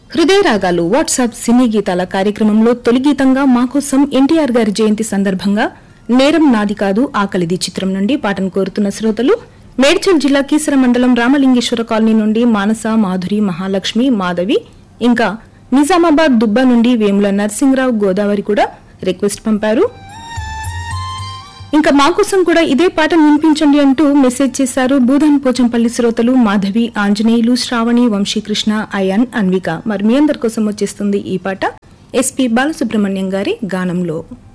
హృదయ రాగాలు వాట్సాప్ సినీ గీతాల కార్యక్రమంలో తొలి గీతంగా మాకోసం ఎన్టీఆర్ గారి జయంతి సందర్భంగా నేరం నాది కాదు ఆకలిది చిత్రం నుండి పాటను కోరుతున్న శ్రోతలు మేడ్చల్ జిల్లా కీసర మండలం రామలింగేశ్వర కాలనీ నుండి మానస మాధురి మహాలక్ష్మి మాధవి ఇంకా నిజామాబాద్ దుబ్బ నుండి వేముల నరసింహరావు గోదావరి కూడా రిక్వెస్ట్ పంపారు ఇంకా మా కోసం కూడా ఇదే పాట వినిపించండి అంటూ మెసేజ్ చేశారు భూదాన్ పోచంపల్లి శ్రోతలు మాధవి ఆంజనేయులు శ్రావణి వంశీకృష్ణ అయాన్ అన్విక మరి మీ అందరి కోసం వచ్చేస్తుంది ఈ పాట ఎస్పి బాలసుబ్రహ్మణ్యం గారి గానంలో